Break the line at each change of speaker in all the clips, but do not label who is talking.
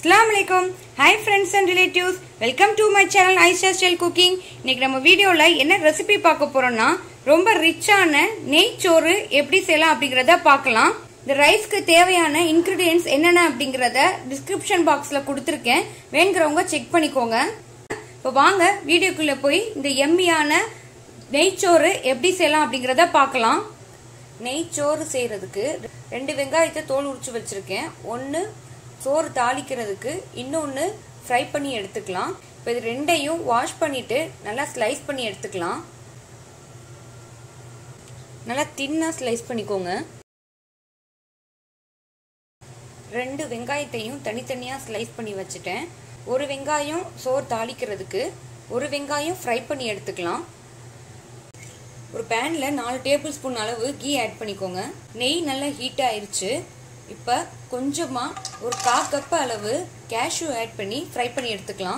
அஸ்லாம் வலைக்கம் hi friends and relatives welcome to my channel Aisha style cooking இன்னைக்கு நம்ம வீடியோவில் என்ன ரெசிபி பார்க்க போறோம்னா ரொம்ப ரிச்சான நெய்ச்சோறு எப்படி செய்யலாம் அப்படிங்கிறத பார்க்கலாம் இந்த ரைஸ்க்கு தேவையான இன்கிரீடியன்ஸ் என்னென்ன அப்படிங்கிறத டிஸ்கிரிப்ஷன் பாக்ஸில் கொடுத்துருக்கேன் வேணுங்கிறவங்க செக் பண்ணிக்கோங்க இப்போ வாங்க வீடியோக்குள்ளே போய் இந்த எம்மியான நெய்ச்சோறு எப்படி செய்யலாம் அப்படிங்கிறத பார்க்கலாம் நெய்ச்சோறு செய்யறதுக்கு ரெண்டு வெங்காயத்தை தோல் உரிச்சு வச்சிருக்கேன் ஒன்று சோறு தாளிக்கிறதுக்கு இன்னொன்று ஃப்ரை பண்ணி எடுத்துக்கலாம் இப்போ இது ரெண்டையும் வாஷ் பண்ணிட்டு நல்லா ஸ்லைஸ் பண்ணி எடுத்துக்கலாம் நல்லா தின்னாக ஸ்லைஸ் பண்ணிக்கோங்க ரெண்டு வெங்காயத்தையும் தனித்தனியாக ஸ்லைஸ் பண்ணி வச்சுட்டேன் ஒரு வெங்காயம் சோறு தாளிக்கிறதுக்கு ஒரு வெங்காயம் ஃப்ரை பண்ணி எடுத்துக்கலாம் ஒரு பேனில் நாலு டேபிள் ஸ்பூன் அளவு கீ ஆட் பண்ணிக்கோங்க நெய் நல்லா ஹீட் ஆயிருச்சு இப்போ கொஞ்சமாக ஒரு கா கப் அளவு கேஷ்யூ ஆட் பண்ணி ஃப்ரை பண்ணி எடுத்துக்கலாம்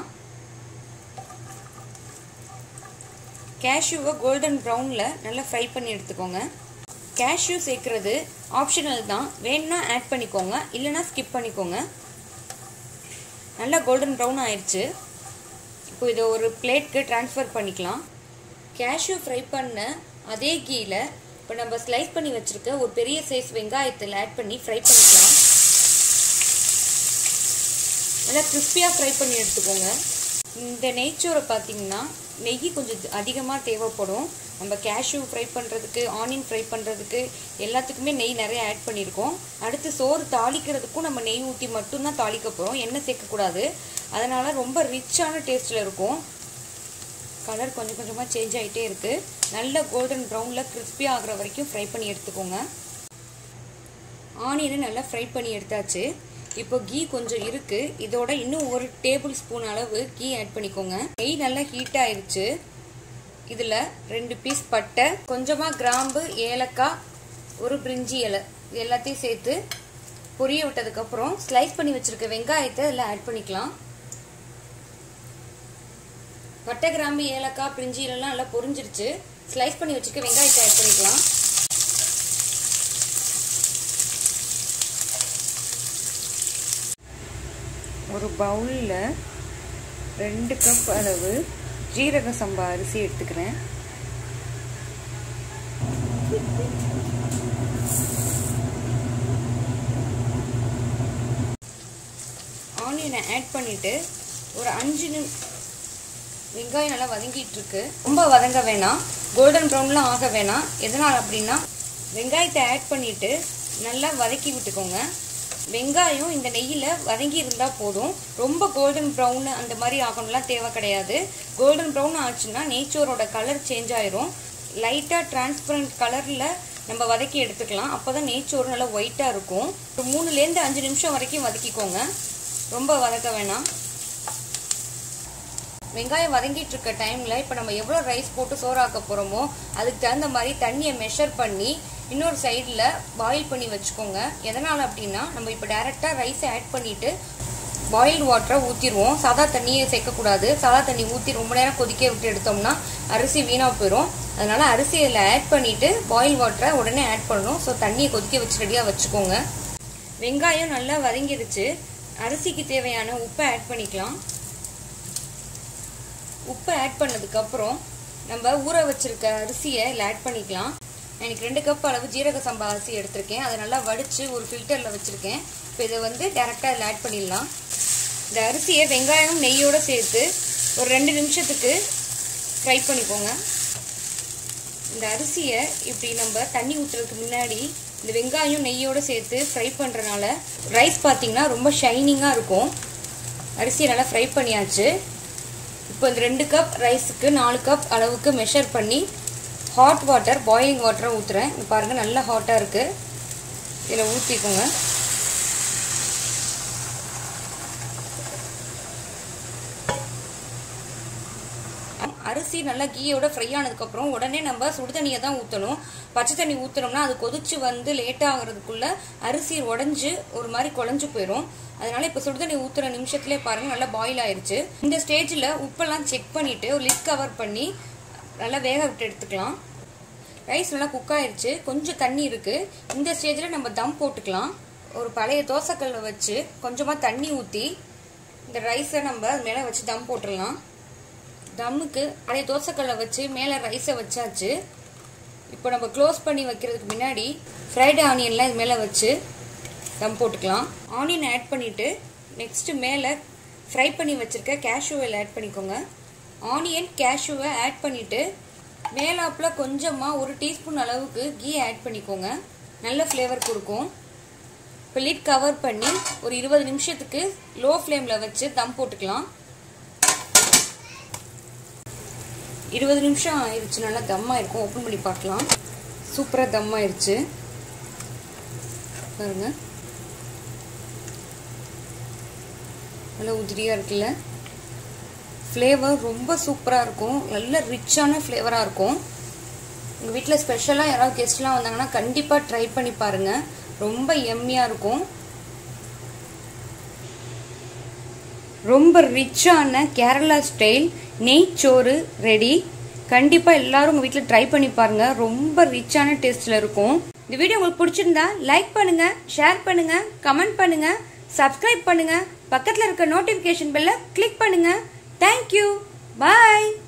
கேஷ்யூவை கோல்டன் ப்ரௌனில் நல்லா ஃப்ரை பண்ணி எடுத்துக்கோங்க கேஷ்யூ சேர்க்குறது ஆப்ஷனல் தான் வேணும்னா ஆட் பண்ணிக்கோங்க இல்லைன்னா ஸ்கிப் பண்ணிக்கோங்க நல்லா கோல்டன் ப்ரௌன் ஆயிடுச்சு இப்போ இதை ஒரு பிளேட்க்கு ட்ரான்ஸ்ஃபர் பண்ணிக்கலாம் கேஷ்யூ ஃப்ரை பண்ண அதே கீயில் இப்போ நம்ம ஸ்லைஸ் பண்ணி வச்சுருக்க ஒரு பெரிய சைஸ் வெங்காயத்தில் ஆட் பண்ணி ஃப்ரை பண்ணிக்கலாம் நல்லா கிறிஸ்பியாக ஃப்ரை பண்ணி எடுத்துக்கோங்க இந்த நெய்ச்சோரை பார்த்தீங்கன்னா நெய் கொஞ்சம் அதிகமாக தேவைப்படும் நம்ம கேஷ்யூ ஃப்ரை பண்ணுறதுக்கு ஆனியன் ஃப்ரை பண்ணுறதுக்கு எல்லாத்துக்குமே நெய் நிறைய ஆட் பண்ணியிருக்கோம் அடுத்து சோறு தாளிக்கிறதுக்கும் நம்ம நெய் ஊற்றி மட்டும்தான் தாளிக்க போகிறோம் எண்ணெய் சேர்க்கக்கூடாது அதனால் ரொம்ப ரிச்சான டேஸ்ட்டில் இருக்கும் கலர் கொஞ்சம் கொஞ்சமாக சேஞ்ச் ஆகிட்டே இருக்குது நல்ல கோல்டன் ப்ரௌனில் கிறிஸ்பி ஆகிற வரைக்கும் ஃப்ரை பண்ணி எடுத்துக்கோங்க ஆனியனை நல்லா ஃப்ரை பண்ணி எடுத்தாச்சு இப்போ கீ கொஞ்சம் இருக்குது இதோட இன்னும் ஒரு டேபிள் ஸ்பூன் அளவு கீ ஆட் பண்ணிக்கோங்க நெய் நல்லா ஹீட் ஆயிடுச்சு இதில் ரெண்டு பீஸ் பட்டை கொஞ்சமாக கிராம்பு ஏலக்காய் ஒரு பிரிஞ்சி இலை இது எல்லாத்தையும் சேர்த்து பொரிய விட்டதுக்கப்புறம் ஸ்லைஸ் பண்ணி வச்சுருக்க வெங்காயத்தை இதில் ஆட் பண்ணிக்கலாம் பட்டை கிராம்பு ஏலக்காய் பிரிஞ்சி எல்லாம் நல்லா பொரிஞ்சிருச்சு ஸ்லைஸ் பண்ணி வச்சுக்க வெங்காயத்தை ஆட் பண்ணிக்கலாம் ஒரு பவுலில் ரெண்டு கப் அளவு ஜீரக சம்பா அரிசி எடுத்துக்கிறேன் ஆனியனை ஆட் பண்ணிவிட்டு ஒரு அஞ்சு நிமிஷம் வெங்காயம் நல்லா வதங்கிட்டு இருக்கு ரொம்ப வதங்க வேணாம் கோல்டன் ப்ரௌன்லாம் ஆக வேணாம் எதனால் அப்படின்னா வெங்காயத்தை ஆட் பண்ணிட்டு நல்லா வதக்கி விட்டுக்கோங்க வெங்காயம் இந்த நெய்யில் வதங்கி இருந்தால் போதும் ரொம்ப கோல்டன் ப்ரௌன் அந்த மாதிரி ஆகணும்லாம் தேவை கிடையாது கோல்டன் ப்ரௌன் ஆச்சுன்னா நெய்ச்சோரோட கலர் சேஞ்ச் ஆயிரும் லைட்டாக டிரான்ஸ்பரண்ட் கலரில் நம்ம வதக்கி எடுத்துக்கலாம் அப்போ தான் நெய்ச்சோறு நல்லா ஒயிட்டாக இருக்கும் ஒரு மூணுலேருந்து அஞ்சு நிமிஷம் வரைக்கும் வதக்கிக்கோங்க ரொம்ப வதக்க வேணாம் வெங்காயம் வதங்கிட்டு இருக்க டைமில் இப்போ நம்ம எவ்வளோ ரைஸ் போட்டு சோறாக்க போகிறோமோ அதுக்கு தகுந்த மாதிரி தண்ணியை மெஷர் பண்ணி இன்னொரு சைடில் பாயில் பண்ணி வச்சுக்கோங்க எதனால் அப்படின்னா நம்ம இப்போ டேரெக்டாக ரைஸை ஆட் பண்ணிவிட்டு பாயில்டு வாட்டரை ஊற்றிடுவோம் சாதா தண்ணியை சேர்க்கக்கூடாது சாதா தண்ணி ஊற்றி ரொம்ப நேரம் கொதிக்க விட்டு எடுத்தோம்னா அரிசி வீணாக போயிடும் அதனால் அரிசி இதில் ஆட் பண்ணிவிட்டு பாயில் வாட்டரை உடனே ஆட் பண்ணணும் ஸோ தண்ணியை கொதிக்க வச்சு ரெடியாக வச்சுக்கோங்க வெங்காயம் நல்லா வதங்கிடுச்சு அரிசிக்கு தேவையான உப்பை ஆட் பண்ணிக்கலாம் உப்பு ஆட் பண்ணதுக்கப்புறம் நம்ம ஊற வச்சிருக்க அரிசியை இதில் ஆட் பண்ணிக்கலாம் எனக்கு ரெண்டு கப் அளவு ஜீரக சம்பா அரிசி எடுத்திருக்கேன் அதை நல்லா வடித்து ஒரு ஃபில்டரில் வச்சுருக்கேன் இப்போ இதை வந்து டேரெக்டாக இதில் ஆட் பண்ணிடலாம் இந்த அரிசியை வெங்காயம் நெய்யோடு சேர்த்து ஒரு ரெண்டு நிமிஷத்துக்கு ஃப்ரை பண்ணிக்கோங்க இந்த அரிசியை இப்படி நம்ம தண்ணி ஊற்றுறதுக்கு முன்னாடி இந்த வெங்காயம் நெய்யோடு சேர்த்து ஃப்ரை பண்ணுறனால ரைஸ் பார்த்திங்கன்னா ரொம்ப ஷைனிங்காக இருக்கும் அரிசியை நல்லா ஃப்ரை பண்ணியாச்சு இப்போ இந்த ரெண்டு கப் ரைஸுக்கு நாலு கப் அளவுக்கு மெஷர் பண்ணி ஹாட் வாட்டர் பாயிலிங் வாட்டரை ஊற்றுறேன் இது பாருங்கள் நல்லா ஹாட்டாக இருக்குது இதில் ஊற்றிக்கோங்க அரிசி நல்லா கீயோட ஃப்ரை ஆனதுக்கப்புறம் உடனே நம்ம சுடு தண்ணியை தான் ஊற்றணும் பச்சை தண்ணி ஊற்றுனோம்னா அது கொதிச்சு வந்து லேட்டாக ஆகிறதுக்குள்ள அரிசி உடஞ்சி ஒரு மாதிரி குழஞ்சு போயிடும் அதனால இப்போ சுடு தண்ணி ஊற்றுற நிமிஷத்துலேயே பாருங்கள் நல்லா பாயில் ஆயிடுச்சு இந்த ஸ்டேஜில் உப்பெல்லாம் செக் பண்ணிவிட்டு ஒரு லிட் கவர் பண்ணி நல்லா வேக விட்டு எடுத்துக்கலாம் ரைஸ் நல்லா குக் ஆயிடுச்சு கொஞ்சம் தண்ணி இருக்குது இந்த ஸ்டேஜில் நம்ம தம் போட்டுக்கலாம் ஒரு பழைய தோசைக்கல்லை வச்சு கொஞ்சமாக தண்ணி ஊற்றி இந்த ரைஸை நம்ம அது மேலே வச்சு தம் போட்டுடலாம் தம்முக்கு அதே தோசைக்கல்லை வச்சு மேலே ரைஸை வச்சாச்சு இப்போ நம்ம க்ளோஸ் பண்ணி வைக்கிறதுக்கு முன்னாடி ஃப்ரைடு ஆனியன்லாம் இது மேலே வச்சு தம் போட்டுக்கலாம் ஆனியன் ஆட் பண்ணிவிட்டு நெக்ஸ்ட்டு மேலே ஃப்ரை பண்ணி வச்சுருக்க கேஷ்யூவில் ஆட் பண்ணிக்கோங்க ஆனியன் கேஷ்யூவை ஆட் பண்ணிவிட்டு மேலாப்பில் கொஞ்சமாக ஒரு டீஸ்பூன் அளவுக்கு கீ ஆட் பண்ணிக்கோங்க நல்ல ஃப்ளேவர் கொடுக்கும் இப்போ லிட் கவர் பண்ணி ஒரு இருபது நிமிஷத்துக்கு லோ ஃப்ளேமில் வச்சு தம் போட்டுக்கலாம் இருபது நிமிஷம் ஆயிடுச்சு நல்லா தம் ஆயிருக்கும் ஓப்பன் பண்ணி பார்க்கலாம் சூப்பராக தம் ஆயிடுச்சு பாருங்க நல்லா உதிரியாக இருக்குல்ல ஃப்ளேவர் ரொம்ப சூப்பராக இருக்கும் நல்ல ரிச்சான ஃப்ளேவராக இருக்கும் உங்கள் வீட்டில் ஸ்பெஷலாக யாராவது கெஸ்ட்லாம் வந்தாங்கன்னா கண்டிப்பாக ட்ரை பண்ணி பாருங்கள் ரொம்ப எம்மியாக இருக்கும் ரொம்ப ரிச்சான கேரளா ஸ்டைல் நெய்ச்சோறு ரெடி கண்டிப்பாக எல்லாரும் உங்கள் வீட்டில் ட்ரை பண்ணி பாருங்கள் ரொம்ப ரிச்சான டேஸ்ட்டில் இருக்கும் இந்த வீடியோ உங்களுக்கு பிடிச்சிருந்தா லைக் பண்ணுங்கள் ஷேர் பண்ணுங்கள் கமெண்ட் பண்ணுங்கள் சப்ஸ்கிரைப் பண்ணுங்கள் பக்கத்தில் இருக்க நோட்டிஃபிகேஷன் பெல்லை கிளிக் பண்ணுங்கள் தேங்க்யூ பாய்